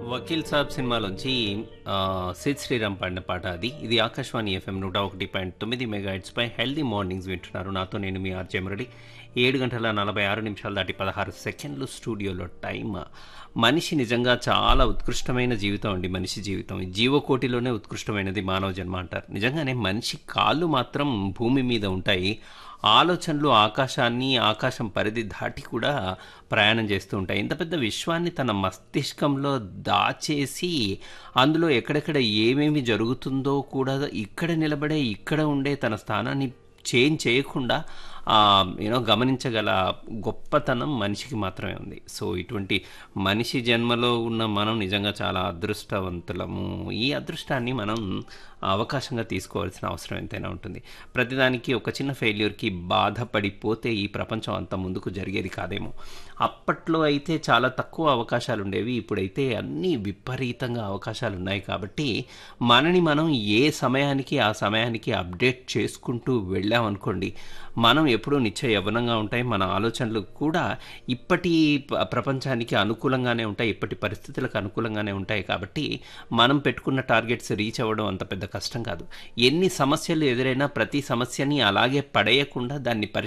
వకీల్ సాబ్ సినిమాలోంచి ఆ, సిద్ శ్రీరామ్ పాడిన పాట అది ఇది ఆకాశవాణి ఎఫ్ఎం నూట ఒకటి పాయింట్ తొమ్మిది మెగా పై హెల్దీ మార్నింగ్స్ వింటున్నారు నాతో నేను మీ ఆర్జే మురళి ఏడు గంటల నలభై ఆరు నిమిషాలు దాటి పదహారు సెకండ్లు స్టూడియోలో టైం మనిషి నిజంగా చాలా ఉత్కృష్టమైన జీవితం అండి మనిషి జీవితం ఈ జీవకోటిలోనే ఉత్కృష్టమైనది మానవ జన్మ అంటారు నిజంగానే మనిషి కాళ్ళు మాత్రం భూమి మీద ఉంటాయి ఆలోచనలు ఆకాశాన్ని ఆకాశం పరిధి దాటి కూడా ప్రయాణం చేస్తూ ఉంటాయి ఇంత పెద్ద విశ్వాన్ని తన మస్తిష్కంలో దాచేసి అందులో ఎక్కడెక్కడ ఏమేమి జరుగుతుందో కూడా ఇక్కడ నిలబడే ఇక్కడ ఉండే తన స్థానాన్ని చేంజ్ చేయకుండా యూనో గమనించగల గొప్పతనం మనిషికి మాత్రమే ఉంది సో ఇటువంటి మనిషి జన్మలో ఉన్న మనం నిజంగా చాలా అదృష్టవంతులము ఈ అదృష్టాన్ని మనం అవకాశంగా తీసుకోవాల్సిన అవసరం ఎంతైనా ఉంటుంది ప్రతిదానికి ఒక చిన్న ఫెయిల్యూర్కి బాధపడిపోతే ఈ ప్రపంచం అంత ముందుకు జరిగేది కాదేమో అప్పట్లో అయితే చాలా తక్కువ అవకాశాలు ఉండేవి ఇప్పుడైతే అన్నీ విపరీతంగా అవకాశాలు ఉన్నాయి కాబట్టి మనని మనం ఏ సమయానికి ఆ సమయానికి అప్డేట్ చేసుకుంటూ వెళ్ళామనుకోండి మనం ఎప్పుడూ నిత్య యవ్వనంగా ఉంటాయి మన ఆలోచనలు కూడా ఇప్పటి ప- ప్రపంచానికి అనుకూలంగానే ఉంటాయి ఇప్పటి పరిస్థితులకు అనుకూలంగానే ఉంటాయి కాబట్టి మనం పెట్టుకున్న టార్గెట్స్ రీచ్ అవ్వడం అంత పెద్ద కష్టం కాదు ఎన్ని సమస్యలు ఎదురైనా ప్రతి సమస్యని అలాగే పడేయకుండా దాన్ని పరిష్కరించ